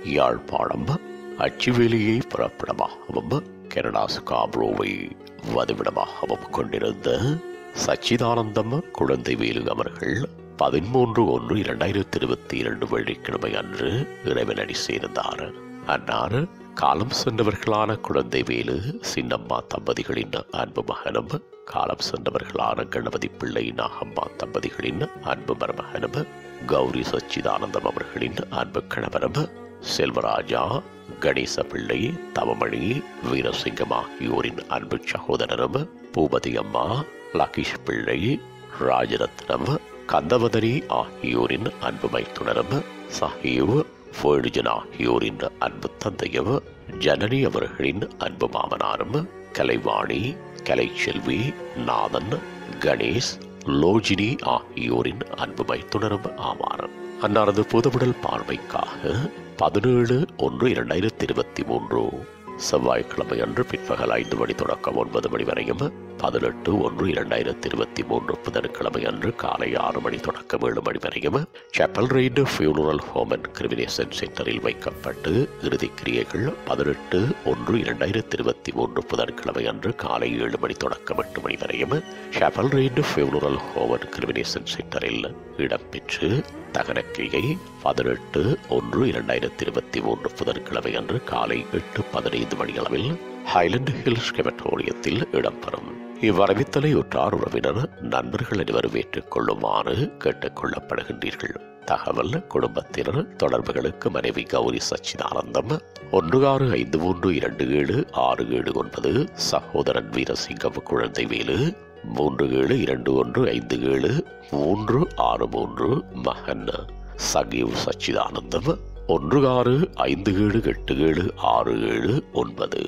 Yazhpanam அச்சுவேலியை புறப்படமாகவும் Canada ஸ்காப்ரோவை வதிவிடமாகவும் கொண்டிருந்த சச்சிதானந்தம் குழந்தை வேலு அவர்கள் பதிமூன்று ஒன்று இரண்டாயிரத்தி இருபத்தி இரண்டு வெள்ளிக்கிழமை அன்று இறைவனடி சேர்ந்தார் அன்னார் காலம் சென்றவர்களான குழந்தை வேலு சின்னம்மா தம்பதிகளின் அன்பு மகனும் காலம் சென்றவர்களான கணபதி பிள்ளை நாகம்மா தம்பதிகளின் அன்பு மருமகனும் கௌரி சச்சிதானந்தம் அவர்களின் அன்பு கணவரும் செல்வராஜா கணேச பிள்ளை தவமணி வீரசிங்கம் ஆகியோரின் அன்பு சகோதரரும் பூபதி அம்மா லகீஷ் பிள்ளை ராஜரத்னம் கந்தவதரி ஆகியோரின் அன்பு மைத்துனரும் சஹீவ் ஃபேர்ஜன் ஆகியோரின் அன்பு தந்தையும் ஜனனி அவர்களின் அன்பு மாமனாரும் கலைவாணி கலைச்செல்வி நாதன் கணேஷ் லோஜினி ஆகியோரின் அன்பு மைத்துனரும் ஆவார் அன்னாரது புதுவிடல் பார்வைக்காக பதினேழு ஒன்று இரண்டாயிரத்தி இருபத்தி மூன்று செவ்வாய்க்கிழமை அன்று பிற்பகல் ஐந்து மணி தொடக்கம் ஒன்பது மணி வரையும் பதினெட்டு ஒன்று இரண்டாயிரத்தி இருபத்தி மூன்று புதன்கிழமை அன்று காலை ஆறு மணி தொடக்கம் ஏழு மணி வரையும் Chapel Ridge funeral home and cremation சென்டரில் வைக்கப்பட்டு இறுதிக் கிரியைகள் பதினெட்டு ஒன்று இரண்டாயிரத்தி இருபத்தி மூன்று புதன்கிழமை அன்று காலை ஏழு மணி தொடக்கம் எட்டு மணி வரையும் Chapel Ridge funeral home and cremation சென்டரில் இடம்பெற்று தகனக்கிரியை பதினெட்டு ஒன்று இரண்டாயிரத்தி இருபத்தி மூன்று புதன்கிழமை அன்று காலை எட்டு பதினைந்து மணி அளவில் ஹைலண்ட் ஹில்ஸ் கிரெமட்டோரியத்தில் இடம்பெறும் இவ்வரவித்தலை உற்றார் உறவினர் நண்பர்கள் அனைவரும் ஏற்றுக்கொள்ளுமாறு கேட்டுக் கொள்ளப்படுகின்றீர்கள் தகவல் குடும்பத்தினர் தொடர்புகளுக்கு மனைவி கௌரி சச்சிதானந்தம் ஒன்று ஆறு ஐந்து மூன்று இரண்டு ஏழு ஆறு ஏழு ஒன்பது சகோதரன் வீரசிங்கம் குழந்தை வேலு மூன்று ஏழு இரண்டு ஒன்று ஐந்து ஏழு மூன்று ஆறு மூன்று மகன் சகீவ் சச்சிதானந்தம் ஒன்று ஆறு ஐந்து ஏழு எட்டு ஏழு ஆறு ஏழு ஒன்பது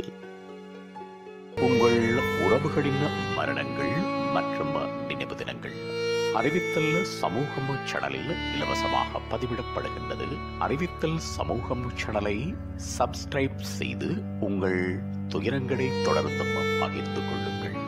உங்கள் உறவுகளின் மரணங்கள் மற்றும் நினைவு தினங்கள் அறிவித்தல் சமூகம் சேனலில் இலவசமாக பதிவிடப்படுகின்றது அறிவித்தல் சமூகம் சேனலை சப்ஸ்கிரைப் செய்து உங்கள் துயரங்களை தொடர்ந்தும் பகிர்ந்து கொள்ளுங்கள்